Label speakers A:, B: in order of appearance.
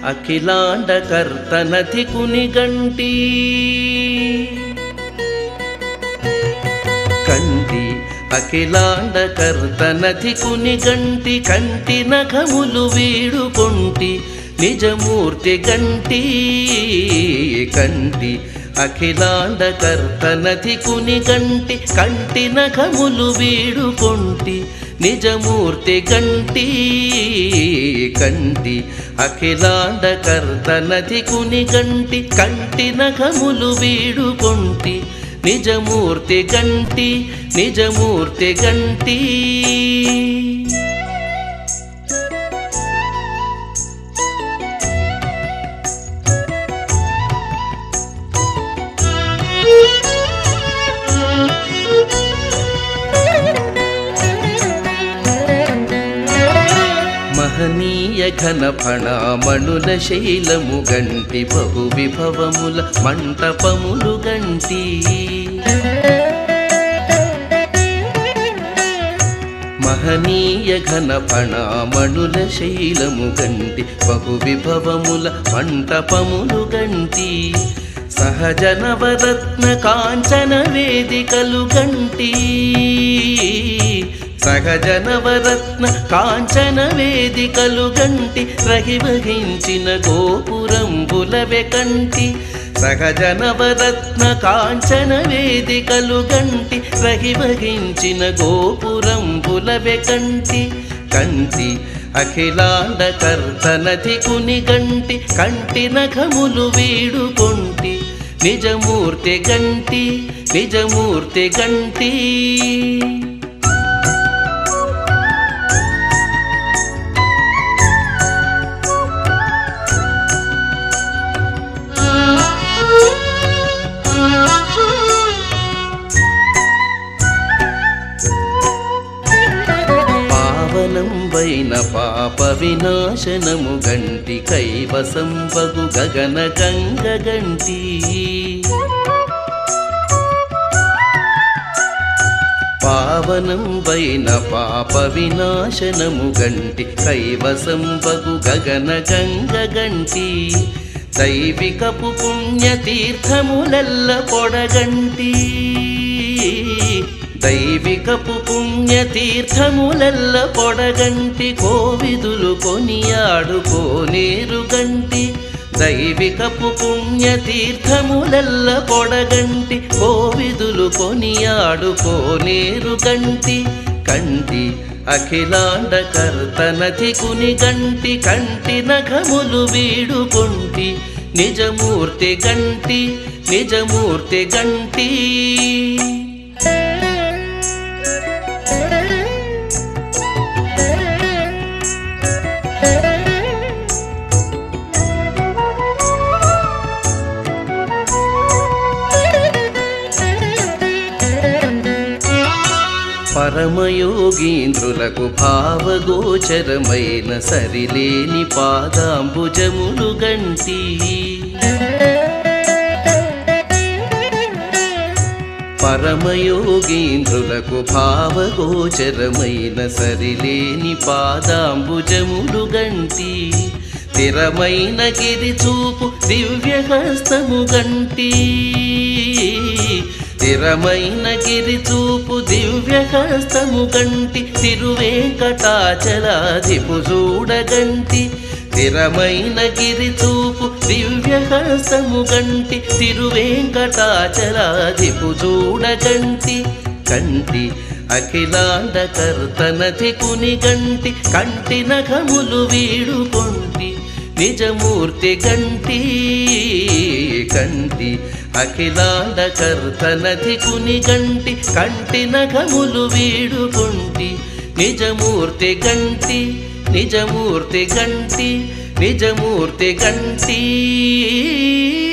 A: అఖిలాండకర్తనతి కునిగంటి కంటి అఖిలాండకర్తనతి కునిగంటి కంటి నఖములు వీడుకొంటి నిజమూర్తి గంటి కంటి అఖిలాండకర్తనతి కునిగంటి కంటి నఖములు వీడుకొంటి నిజమూర్తి గంటి కంటి అఖిలాండకర్తనతి కునిగంటి కంటి నఖములు వీడుకొంటి నిజమూర్తి గంటి నిజమూర్తి గంటి మహనీయ ఘన ఫణామణుల శైలము గంటి బహు విభవముల మంటపములు గంటి మహనీయ ఘన ఫణామణుల శైలము గంటి బహు విభవముల మంటపములు గంటి సహజ నవరత్న కాంచన వేదికలు గంటి సహజ నవరత్న కాంచన వేదికలు గంటి రహివహించిన గోపురంబులవె కంటి సహజ నవరత్న కాంచన వేదికలు గంటి రహివహించిన గోపురంబులవె కంటి కంటి అఖిలాండ కర్తనతి కుని గంటి కంటి నఖములు వీడుకొంటి నిజమూర్తి గంటి నిజమూర్తి గంటి పావనం వైన పాప వినాశనము గంటి కైవసం బగు గగన గంగ గంటి పావనం వైన పాప వినాశనము గంటి కైవసం బగు గగన గంగ గంటి దైవికపు పుణ్యతీర్థములెల్ల పొడగంటి దైవికపు పుణ్యతీర్థములెల్ల పొడగంటి కోవిదులు కొనియాడుకోనేరు గంటి దైవికపు పుణ్యతీర్థములెల్ల పొడగంటి కోవిదులు కొనియాడుకోనేరు గంటి కంటి అఖిలాండ కర్తనతి కుని గంటి కంటి నఖములు వీడుకొంటి నిజమూర్తి గంటి నిజమూర్తి గంటి పరమయోగీంద్రులకు భావగోచరమైన సరిలేని పాదాంబుజములు గంటి పరమయోగీంద్రులకు భావగోచరమైన సరిలేని పాదాంబుజములు గంటి స్థిరమైన గిరి చూపు దివ్యహస్తము గంటి స్థిరమైన గిరి చూపు దివ్యహస్తము గంటి తిరువేంకటాచలాధిపు చూడగంటి స్థిరమైన గిరి చూపు దివ్యహస్తము గంటి తిరువేంకటాచలాధిపు చూడగంటి కంటి అఖిలాండ కర్తనతి కుని గంటి కంటి నఖములు వీడుకొంటి నిజమూర్తి గంటి కంటి అఖిలాండ కర్తనతి కుని గంటి కంటి నఖములు వీడుకొంటి నిజమూర్తి గంటి నిజమూర్తి గంటి నిజమూర్తి గంటి